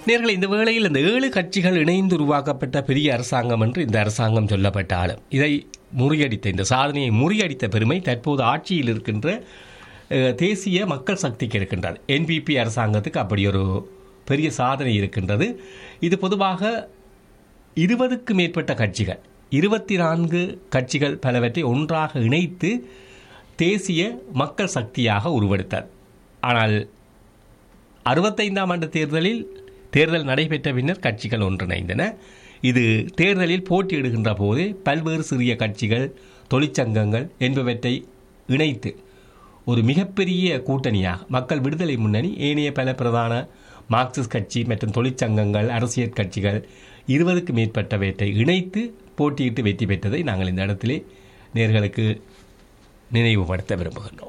நேர்களை இந்த வேளையில் இந்த ஏழு கட்சிகள் இணைந்து உருவாக்கப்பட்ட பெரிய அரசாங்கம் என்று இந்த அரசாங்கம் சொல்லப்பட்டாலும் இதை முறியடித்த இந்த சாதனையை முறியடித்த பெருமை தற்போது ஆட்சியில் இருக்கின்ற அஹ், தேசிய மக்கள் சக்திக்கு இருக்கின்றது என்பிபி அரசாங்கத்துக்கு அப்படி ஒரு பெரிய சாதனை இருக்கின்றது இது பொதுவாக இருபதுக்கு மேற்பட்ட கட்சிகள் இருபத்தி நான்கு கட்சிகள் பலவற்றை ஒன்றாக இணைத்து தேசிய மக்கள் சக்தியாக உருவெடுத்தார் ஆனால் அறுபத்தைந்தாம் ஆண்டு தேர்தலில் தேர்தல் நடைபெற்ற பின்னர் கட்சிகள் ஒன்றிணைந்தன இது தேர்தலில் போட்டியிடுகின்ற போது பல்வேறு சிறிய கட்சிகள் தொழிற்சங்கங்கள் என்பவற்றை இணைத்து ஒரு மிகப்பெரிய கூட்டணியாக மக்கள் விடுதலை முன்னணி ஏனைய பல பிரதான மார்க்சிஸ்ட் கட்சி மற்றும் தொழிற்சங்கங்கள் அரசியல் கட்சிகள் இருபதுக்கு மேற்பட்டவற்றை இணைத்து போட்டியிட்டு வெற்றி பெற்றதை நாங்கள் இந்த இடத்திலே நேர்களுக்கு நினைவுபடுத்த விரும்புகின்றோம்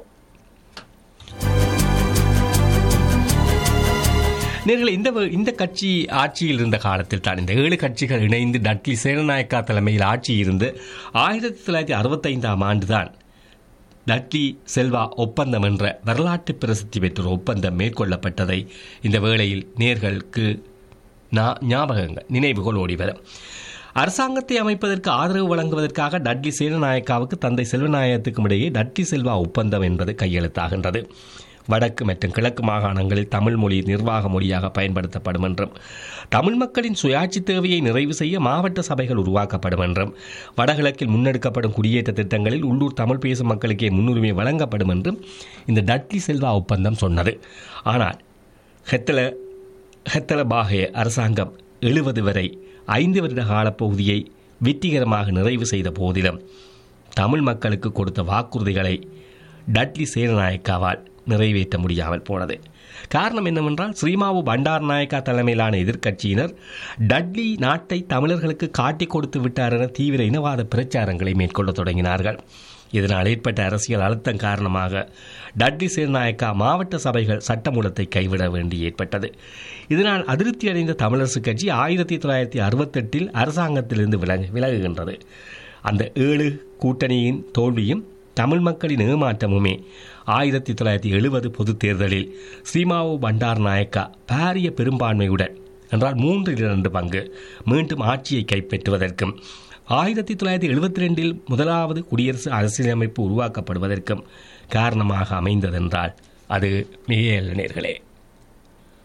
நேர்களை இந்த வ- இந்த கட்சி ஆட்சியில் இருந்த காலத்தில் தான் இந்த ஏழு கட்சிகள் இணைந்து டட்லி சேனநாயக்கா தலைமையில் ஆட்சி இருந்து ஆயிரத்தி தொள்ளாயிரத்தி அறுபத்தைந்தாம் ஆண்டுதான் டட்லி செல்வா ஒப்பந்தம் என்ற வரலாற்று பிரசித்தி பெற்ற ஒரு ஒப்பந்தம் மேற்கொள்ளப்பட்டதை இந்த வேளையில் நேர்களுக்கு நா- ஞாபகங்கள் நினைவுகள் ஓடிவரும் அரசாங்கத்தை அமைப்பதற்கு ஆதரவு வழங்குவதற்காக டட்லி சேனநாயக்காவுக்கு தந்தை செல்வநாயகத்துக்கும் இடையே டட்லி செல்வா ஒப்பந்தம் என்பது கையெழுத்தாகின்றது வடக்கு மற்றும் கிழக்கு மாகாணங்களில் தமிழ் மொழி நிர்வாக மொழியாக பயன்படுத்தப்படும் என்றும் தமிழ் மக்களின் சுயாட்சி தேவையை நிறைவு செய்ய மாவட்ட சபைகள் உருவாக்கப்படும் என்றும் வடகிழக்கில் முன்னெடுக்கப்படும் குடியேற்ற திட்டங்களில் உள்ளூர் தமிழ் பேசும் மக்களுக்கே முன்னுரிமை வழங்கப்படும் என்றும் இந்த டட்லி செல்வா ஒப்பந்தம் சொன்னது ஆனால் ஹெத்தல ஹெத்தல பாகே அரசாங்கம் எழுபது வரை ஐந்து வருட காலப்பகுதியை வெற்றிகரமாக நிறைவு செய்த போதிலும் தமிழ் மக்களுக்கு கொடுத்த வாக்குறுதிகளை டட்லி சேனநாயக்காவால் நிறைவேற்ற முடியாமல் போனது காரணம் என்னவென்றால் ஸ்ரீமாவு பண்டார் நாயக்கா தலைமையிலான எதிர்க்கட்சியினர் டட்லி நாட்டை தமிழர்களுக்கு காட்டிக் கொடுத்து விட்டார் என தீவிர இனவாத பிரச்சாரங்களை மேற்கொள்ளத் தொடங்கினார்கள் இதனால் ஏற்பட்ட அரசியல் அழுத்தம் காரணமாக டட்லி சேனநாயக்கா மாவட்ட சபைகள் சட்டமூலத்தை கைவிட வேண்டி ஏற்பட்டது இதனால் அதிருப்தி அடைந்த தமிழரசு கட்சி ஆயிரத்தி தொள்ளாயிரத்தி அறுபத்தெட்டில் அரசாங்கத்திலிருந்து விலகு விலகுகின்றது அந்த ஏழு கூட்டணியின் தோல்வியும் தமிழ் மக்களின் ஏமாற்றமுமே ஆயிரத்தி தொள்ளாயிரத்தி எழுபது பொதுத் தேர்தலில் ஸ்ரீமாவு பண்டார் நாயக்கா பாரிய பெரும்பான்மையுடன் என்றால் மூன்றில் இரண்டு பங்கு மீண்டும் ஆட்சியை கைப்பற்றுவதற்கும் ஆயிரத்தி தொள்ளாயிரத்தி எழுபத்தி ரெண்டில் முதலாவது குடியரசு அரசியலமைப்பு உருவாக்கப்படுவதற்கும் காரணமாக அமைந்ததென்றால் அது மிக நேர்களே